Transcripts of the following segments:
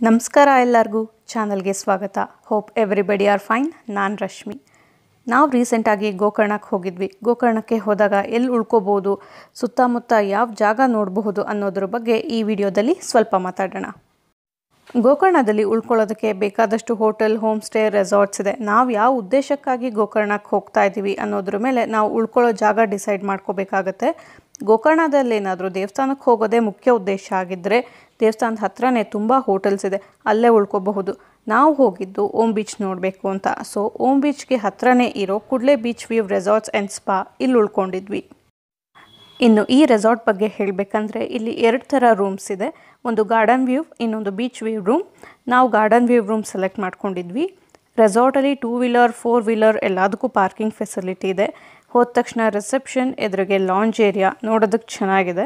ನಮಸ್ಕಾರ ಎಲ್ಲರಿಗೂ ಚಾನಲ್ಗೆ ಸ್ವಾಗತ ಹೋಪ್ ಎವ್ರಿಬಡಿ ಆರ್ ಫೈನ್ ನಾನು ರಶ್ಮಿ ನಾವು ರೀಸೆಂಟಾಗಿ ಗೋಕರ್ಣಕ್ಕೆ ಹೋಗಿದ್ವಿ ಗೋಕರ್ಣಕ್ಕೆ ಹೋದಾಗ ಎಲ್ಲಿ ಉಳ್ಕೋಬೋದು ಸುತ್ತಮುತ್ತ ಯಾವ ಜಾಗ ನೋಡಬಹುದು ಅನ್ನೋದ್ರ ಬಗ್ಗೆ ಈ ವಿಡಿಯೋದಲ್ಲಿ ಸ್ವಲ್ಪ ಮಾತಾಡೋಣ ಗೋಕರ್ಣದಲ್ಲಿ ಉಳ್ಕೊಳ್ಳೋದಕ್ಕೆ ಬೇಕಾದಷ್ಟು ಹೋಟೆಲ್ ಹೋಮ್ ಸ್ಟೇ ರೆಸಾರ್ಟ್ಸ್ ಇದೆ ನಾವು ಯಾವ ಉದ್ದೇಶಕ್ಕಾಗಿ ಗೋಕರ್ಣಕ್ಕೆ ಹೋಗ್ತಾ ಇದ್ದೀವಿ ಅನ್ನೋದ್ರ ಮೇಲೆ ನಾವು ಉಳ್ಕೊಳ್ಳೋ ಜಾಗ ಡಿಸೈಡ್ ಮಾಡ್ಕೋಬೇಕಾಗತ್ತೆ ಗೋಕರ್ಣದಲ್ಲಿ ಏನಾದರೂ ದೇವಸ್ಥಾನಕ್ಕೆ ಹೋಗೋದೇ ಮುಖ್ಯ ಉದ್ದೇಶ ಆಗಿದ್ದರೆ ದೇವಸ್ಥಾನದ ಹತ್ರನೇ ತುಂಬ ಹೋಟೆಲ್ಸ್ ಇದೆ ಅಲ್ಲೇ ಉಳ್ಕೋಬಹುದು ನಾವು ಹೋಗಿದ್ದು ಓಮ್ ಬೀಚ್ ನೋಡಬೇಕು ಅಂತ ಸೊ ಓಮ್ ಬೀಚ್ಗೆ ಹತ್ರನೇ ಇರೋ Kudle beach view resorts and spa ಇಲ್ಲಿ ಉಳ್ಕೊಂಡಿದ್ವಿ ಇನ್ನು ಈ ರೆಸಾರ್ಟ್ ಬಗ್ಗೆ ಹೇಳಬೇಕಂದ್ರೆ ಇಲ್ಲಿ ಎರಡು ಥರ ರೂಮ್ಸ್ ಇದೆ ಒಂದು ಗಾರ್ಡನ್ ವ್ಯೂ ಇನ್ನೊಂದು ಬೀಚ್ ವ್ಯೂ ರೂಮ್ ನಾವು ಗಾರ್ಡನ್ ವ್ಯೂ ರೂಮ್ ಸೆಲೆಕ್ಟ್ ಮಾಡ್ಕೊಂಡಿದ್ವಿ ರೆಸಾರ್ಟಲ್ಲಿ ಟೂ ವೀಲರ್ ಫೋರ್ ವೀಲರ್ ಎಲ್ಲದಕ್ಕೂ ಪಾರ್ಕಿಂಗ್ ಫೆಸಿಲಿಟಿ ಇದೆ ಹೋದ ತಕ್ಷಣ ರಿಸೆಪ್ಷನ್ ಎದುರಿಗೆ ಲಾಂಜ್ ಏರಿಯಾ ನೋಡೋದಕ್ಕೆ ಚೆನ್ನಾಗಿದೆ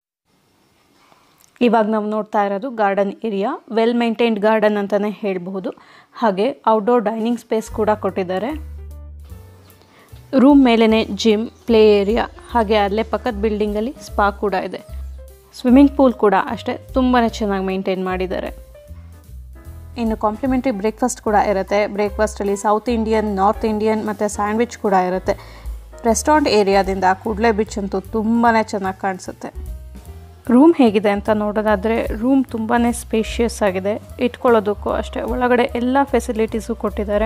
ಇವಾಗ ನಾವು ನೋಡ್ತಾ ಇರೋದು garden area well maintained garden ಅಂತಲೇ ಹೇಳಬಹುದು ಹಾಗೆ ಔಟ್ಡೋರ್ ಡೈನಿಂಗ್ ಸ್ಪೇಸ್ ಕೂಡ ಕೊಟ್ಟಿದ್ದಾರೆ ರೂಮ್ ಮೇಲೇ ಜಿಮ್ ಪ್ಲೇ ಏರಿಯಾ ಹಾಗೆ ಅಲ್ಲೇ ಪಕ್ಕದ ಬಿಲ್ಡಿಂಗಲ್ಲಿ ಸ್ಪಾ ಕೂಡ ಇದೆ ಸ್ವಿಮ್ಮಿಂಗ್ ಪೂಲ್ ಕೂಡ ಅಷ್ಟೇ ತುಂಬಾ ಚೆನ್ನಾಗಿ ಮೇಂಟೈನ್ ಮಾಡಿದ್ದಾರೆ ಇನ್ನು ಕಾಂಪ್ಲಿಮೆಂಟ್ರಿ ಬ್ರೇಕ್ಫಾಸ್ಟ್ ಕೂಡ ಇರುತ್ತೆ ಬ್ರೇಕ್ಫಾಸ್ಟಲ್ಲಿ ಸೌತ್ ಇಂಡಿಯನ್ ನಾರ್ತ್ ಇಂಡಿಯನ್ ಮತ್ತು ಸ್ಯಾಂಡ್ವಿಚ್ ಕೂಡ ಇರುತ್ತೆ ರೆಸ್ಟೋರೆಂಟ್ ಏರಿಯಾದಿಂದ ಕೂಡ್ಲೆ ಬೀಚ್ ಅಂತೂ ತುಂಬಾ ಚೆನ್ನಾಗಿ ಕಾಣಿಸುತ್ತೆ ರೂಮ್ ಹೇಗಿದೆ ಅಂತ ನೋಡೋದಾದರೆ ರೂಮ್ ತುಂಬಾ ಸ್ಪೇಷಿಯಸ್ ಆಗಿದೆ ಇಟ್ಕೊಳ್ಳೋದಕ್ಕೂ ಅಷ್ಟೇ ಒಳಗಡೆ ಎಲ್ಲ ಫೆಸಿಲಿಟೀಸು ಕೊಟ್ಟಿದ್ದಾರೆ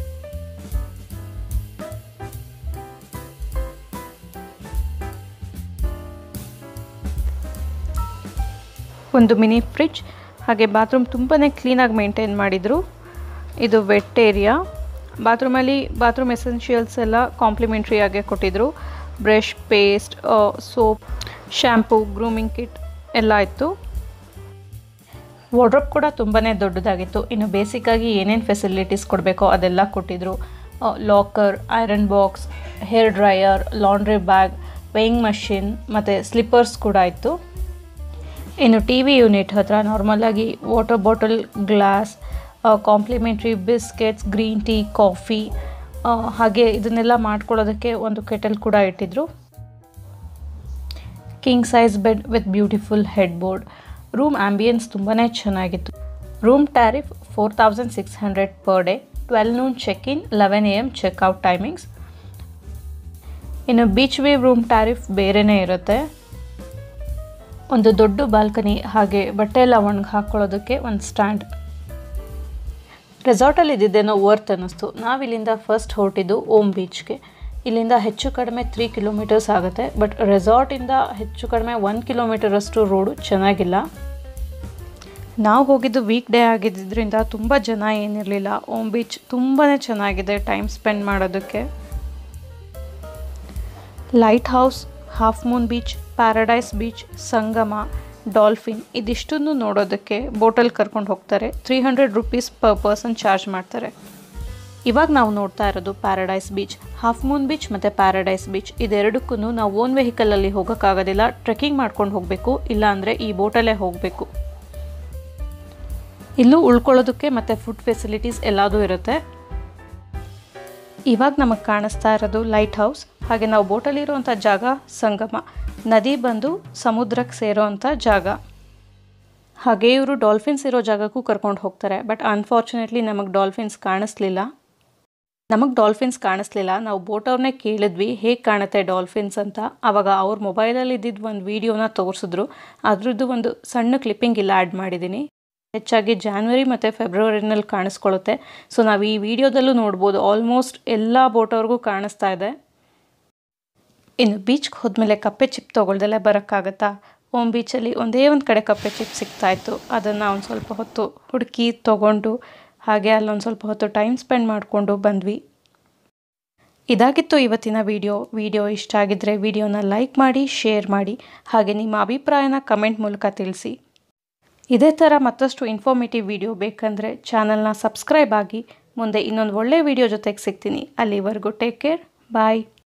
ಒಂದು ಮಿನಿ ಫ್ರಿಡ್ಜ್ ಹಾಗೆ ಬಾತ್ರೂಮ್ ತುಂಬಾ ಕ್ಲೀನಾಗಿ ಮೇಂಟೈನ್ ಮಾಡಿದರು ಇದು ವೆಟ್ ಏರಿಯಾ ಬಾತ್ರೂಮಲ್ಲಿ ಬಾತ್ರೂಮ್ ಎಸೆನ್ಷಿಯಲ್ಸ್ ಎಲ್ಲ ಕಾಂಪ್ಲಿಮೆಂಟ್ರಿ ಆಗಿ ಕೊಟ್ಟಿದ್ದರು brush paste soap shampoo grooming kit ಎಲ್ಲ ಇತ್ತು ವಾರ್ಡ್ರೋಬ್ ಕೂಡ ತುಂಬಾ ದೊಡ್ಡದಾಗಿತ್ತು ಇನ್ನು ಬೇಸಿಕ್ಕಾಗಿ ಏನೇನು ಫೆಸಿಲಿಟೀಸ್ ಕೊಡಬೇಕೋ ಅದೆಲ್ಲ ಕೊಟ್ಟಿದ್ದರು locker iron box hair dryer laundry bag weighing machine ಮತ್ತು ಸ್ಲಿಪ್ಪರ್ಸ್ ಕೂಡ ಇತ್ತು ಇನ್ನು ಟಿ ವಿ ಯೂನಿಟ್ ಹತ್ರ ನಾರ್ಮಲಾಗಿ water bottle glass complimentary biscuits green tea coffee ಹಾಗೆ ಇದನ್ನೆಲ್ಲ ಮಾಡ್ಕೊಳ್ಳೋದಕ್ಕೆ ಒಂದು ಕೆಟಲ್ ಕೂಡ ಇಟ್ಟಿದ್ರು king size bed with beautiful head board room ambience ತುಂಬಾ ಚೆನ್ನಾಗಿತ್ತು room tariff four thousand six hundred per day twelve noon check in eleven A M checkout timings ಇನ್ನು beach view room tariff ಬೇರೆಯೇ ಇರುತ್ತೆ ಒಂದು ದೊಡ್ಡ balcony ಹಾಗೆ ಬಟ್ಟೆ ಎಲ್ಲ ಒಣಗಿ ಹಾಕ್ಕೊಳ್ಳೋದಕ್ಕೆ ಒಂದು ಸ್ಟ್ಯಾಂಡ್ ರೆಸಾರ್ಟಲ್ಲಿ ಇದ್ದಿದ್ದೇನೋ ವರ್ತ್ ಅನ್ನಿಸ್ತು ನಾವಿಲ್ಲಿಂದ ಫಸ್ಟ್ ಹೊರಟಿದ್ದು ಓಮ್ ಬೀಚ್ಗೆ ಇಲ್ಲಿಂದ ಹೆಚ್ಚು ಕಡಿಮೆ ತ್ರೀ ಕಿಲೋಮೀಟರ್ಸ್ ಆಗುತ್ತೆ ಬಟ್ ರೆಸಾರ್ಟಿಂದ ಹೆಚ್ಚು ಕಡಿಮೆ ಒನ್ ಕಿಲೋಮೀಟರಷ್ಟು ರೋಡು ಚೆನ್ನಾಗಿಲ್ಲ ನಾವು ಹೋಗಿದ್ದು ವೀಕ್ ಡೇ ಆಗಿದ್ದರಿಂದ ತುಂಬ ಜನ ಏನಿರಲಿಲ್ಲ ಓಮ್ ಬೀಚ್ ತುಂಬಾ ಚೆನ್ನಾಗಿದೆ ಟೈಮ್ ಸ್ಪೆಂಡ್ ಮಾಡೋದಕ್ಕೆ light house half moon beach paradise beach Sangama dolphin ಇದಿಷ್ಟನ್ನು ನೋಡೋದಕ್ಕೆ ಬೋಟಲ್ಲಿ ಕರ್ಕೊಂಡು ಹೋಗ್ತಾರೆ three hundred rupees per person charge ಮಾಡ್ತಾರೆ ಇವಾಗ ನಾವು ನೋಡ್ತಾ ಇರೋದು paradise beach half moon beach ಮತ್ತು ಪ್ಯಾರಡೈಸ್ ಬೀಚ್ ಇದೆರಡಕ್ಕೂ ನಾವು ಓನ್ ವೆಹಿಕಲಲ್ಲಿ ಹೋಗೋಕ್ಕಾಗೋದಿಲ್ಲ ಟ್ರೆಕ್ಕಿಂಗ್ ಮಾಡ್ಕೊಂಡು ಹೋಗಬೇಕು ಇಲ್ಲಾಂದರೆ ಈ ಬೋಟಲ್ಲೇ ಹೋಗಬೇಕು ಇಲ್ಲೂ ಉಳ್ಕೊಳ್ಳೋದಕ್ಕೆ ಮತ್ತು ಫುಡ್ ಫೆಸಿಲಿಟೀಸ್ ಎಲ್ಲದೂ ಇರುತ್ತೆ ಇವಾಗ ನಮಗೆ ಕಾಣಿಸ್ತಾ ಇರೋದು ಲೈಟ್ ಹೌಸ್ ಹಾಗೆ ನಾವು ಬೋಟಲ್ಲಿರುವಂಥ ಜಾಗ ಸಂಗಮ ನದಿ ಬಂದು ಸಮುದ್ರಕ್ಕೆ ಸೇರೋವಂಥ ಜಾಗ ಹಾಗೆ ಇವರು ಡಾಲ್ಫಿನ್ಸ್ ಇರೋ ಜಾಗಕ್ಕೂ ಕರ್ಕೊಂಡು ಹೋಗ್ತಾರೆ ಬಟ್ ಅನ್ಫಾರ್ಚುನೇಟ್ಲಿ ನಮಗೆ ಡಾಲ್ಫಿನ್ಸ್ ಕಾಣಿಸ್ಲಿಲ್ಲ ನಮಗೆ ಡಾಲ್ಫಿನ್ಸ್ ಕಾಣಿಸ್ಲಿಲ್ಲ ನಾವು ಬೋಟವ್ರನ್ನೇ ಕೇಳಿದ್ವಿ ಹೇಗೆ ಕಾಣುತ್ತೆ ಡಾಲ್ಫಿನ್ಸ್ ಅಂತ ಆವಾಗ ಅವ್ರ ಮೊಬೈಲಲ್ಲಿ ಇದ್ದಿದ್ದು ಒಂದು ವೀಡಿಯೋನ ತೋರಿಸಿದ್ರು ಅದ್ರದ್ದು ಒಂದು ಸಣ್ಣ ಕ್ಲಿಪ್ಪಿಂಗ್ ಇಲ್ಲ ಆ್ಯಡ್ ಮಾಡಿದ್ದೀನಿ ಹೆಚ್ಚಾಗಿ ಜಾನ್ವರಿ ಮತ್ತು ಫೆಬ್ರವರಿನಲ್ಲಿ ಕಾಣಿಸ್ಕೊಳ್ಳುತ್ತೆ ಸೊ ನಾವು ಈ ವಿಡಿಯೋದಲ್ಲೂ ನೋಡ್ಬೋದು ಆಲ್ಮೋಸ್ಟ್ ಎಲ್ಲ ಬೋಟವ್ರಿಗೂ ಕಾಣಿಸ್ತಾ ಇದೆ ಇನ್ನು ಬೀಚ್ಗೆ ಹೋದ್ಮೇಲೆ ಕಪ್ಪೆ ಚಿಪ್ ತೊಗೊಳ್ದಲ್ಲೇ ಬರೋಕ್ಕಾಗತ್ತಾ ಓಮ್ ಬೀಚಲ್ಲಿ ಒಂದೇ ಒಂದು ಕಡೆ ಕಪ್ಪೆ ಚಿಪ್ ಸಿಗ್ತಾಯಿತ್ತು ಅದನ್ನು ಒಂದು ಸ್ವಲ್ಪ ಹೊತ್ತು ಹುಡುಕಿ ತೊಗೊಂಡು ಹಾಗೆ ಅಲ್ಲೊಂದು ಸ್ವಲ್ಪ ಹೊತ್ತು ಟೈಮ್ ಸ್ಪೆಂಡ್ ಮಾಡಿಕೊಂಡು ಬಂದ್ವಿ ಇದಾಗಿತ್ತು ಇವತ್ತಿನ ವಿಡಿಯೋ ವಿಡಿಯೋ ಇಷ್ಟ ಆಗಿದ್ದರೆ ವಿಡಿಯೋನ ಲೈಕ್ ಮಾಡಿ ಶೇರ್ ಮಾಡಿ ಹಾಗೆ ನಿಮ್ಮ ಅಭಿಪ್ರಾಯನ ಕಮೆಂಟ್ ಮೂಲಕ ತಿಳಿಸಿ ಇದೇ ಥರ ಮತ್ತಷ್ಟು ಇನ್ಫಾರ್ಮೇಟಿವ್ ವಿಡಿಯೋ ಬೇಕಂದರೆ ಚಾನಲ್ನ ಸಬ್ಸ್ಕ್ರೈಬ್ ಆಗಿ ಮುಂದೆ ಇನ್ನೊಂದು ಒಳ್ಳೆಯ ವಿಡಿಯೋ ಜೊತೆಗೆ ಸಿಗ್ತೀನಿ ಅಲ್ಲಿವರೆಗೂ ಟೇಕ್ ಕೇರ್ ಬಾಯ್